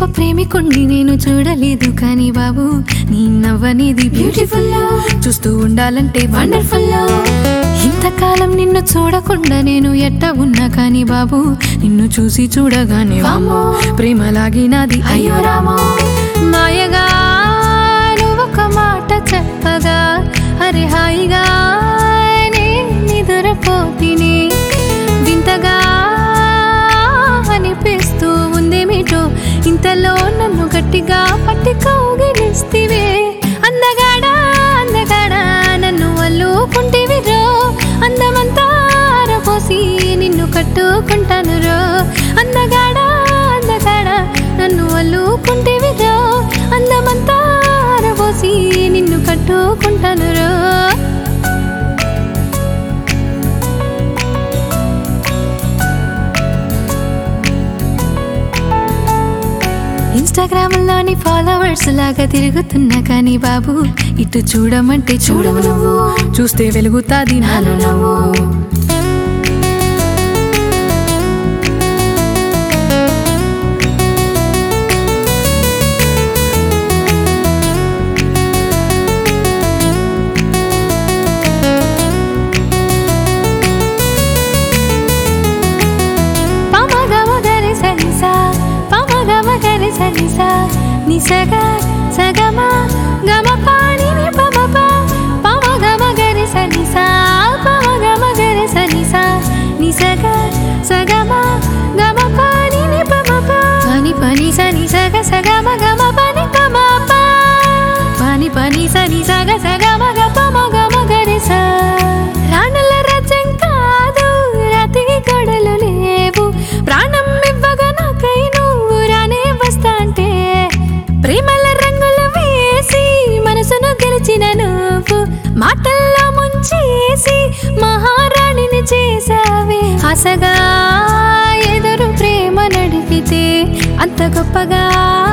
గొప్ప ప్రేమికుణ్ణి నేను చూడలేదు కానీ బాబు నీ నవ్వనేది బ్యూటిఫుల్ చూస్తూ ఉండాలంటే వండర్ఫుల్ ఇంతకాలం నిన్ను చూడకుండా నేను ఎట్ట ఉన్నా కానీ బాబు నిన్ను చూసి చూడగానే వామ్మో ప్రేమ లాగినది అయ్యో రామో మాయగా నువ్వొక మాట చెప్పగా అరే హాయిగా నే నిదురపోతిని వింతగా అనిపిస్తూ ఉందేమిటో ఇంతలో నన్ను గట్టిగా పట్టి కౌగిలిస్తివే అందగాడా అందగాడా నన్ను అల్లుకుంటేవి రో అందమంతా ఆరపోసి నిన్ను కట్టుకుంటాను రో అందగాడా అందగాడా నన్ను అల్లుకుంటేవి రో అందమంతా ఆరపోసి నిన్ను కట్టుకుంటాను రో ఇన్స్టాగ్రామ్ లోని ఫాలోవర్స్ లాగా తిరుగుతున్నా కానీ బాబు ఇటు చూడమంటే చూడవు నువ్వు చూస్తే వెలుగుతాది నాలో నవ్వు పమగమగరి సరిసా పమగమగరి సరిసా నిసగ సగమ గమ పాని ని పమప పమగమగరి సరిసా పమగమగరి సరిసా నిసగ సగమ గమ పాని ని పమప పని పని సని సగ సగమ గమ పని పమప పని పని సని సగ సగమ గ పమగమగరి సా రాణుల రచం కాదు రాతికి గొడలు లేవు ప్రాణం ఇవ్వగా నాకై నువ్వు రానే వస్తా అంటే ప్రేమల రంగులు వేసి మనసును గెలిచిన నువ్వు మాటల్లో ముంచేసి మహారాణిని చేసావే ఆశగా ఎదురు ప్రేమ నడిపితే అంత గొప్పగా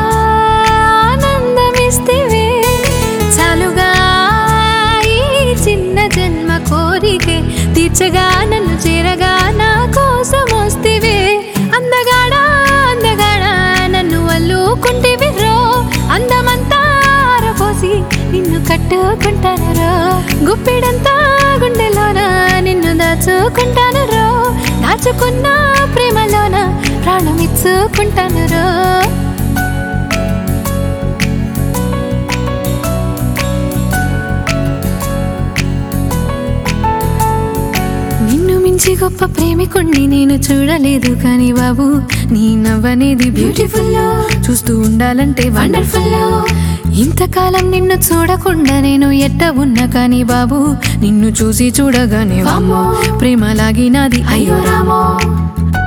ఆనందమిస్తేవే చాలుగా ఈ చిన్న జన్మ కోరికే తీర్చగా నన్ను చేరగా నా కోసం వస్తేవే అందగాడా అందగాడా నన్ను అల్లుకుంటేవి రో అందమంతా ఆరపోసి నిన్ను కట్టుకుంటాను రో గుప్పిడంతా గుండెలోన నిన్ను దాచుకుంటాను రో దాచుకున్న ప్రేమలోన ప్రాణం ఇచ్చుకుంటాను రో నిన్ను మించి గొప్ప ప్రేమికుణ్ణి నేను చూడలేదు కానీ బాబు నీ నవ్వనేది బ్యూటిఫుల్ చూస్తూ ఉండాలంటే వండర్ఫుల్ ఇంతకాలం నిన్ను చూడకుండా నేను ఎట్ట ఉన్నా కానీ బాబు నిన్ను చూసి చూడగానే వామ్మో ప్రేమ లాగినది అయ్యో రామో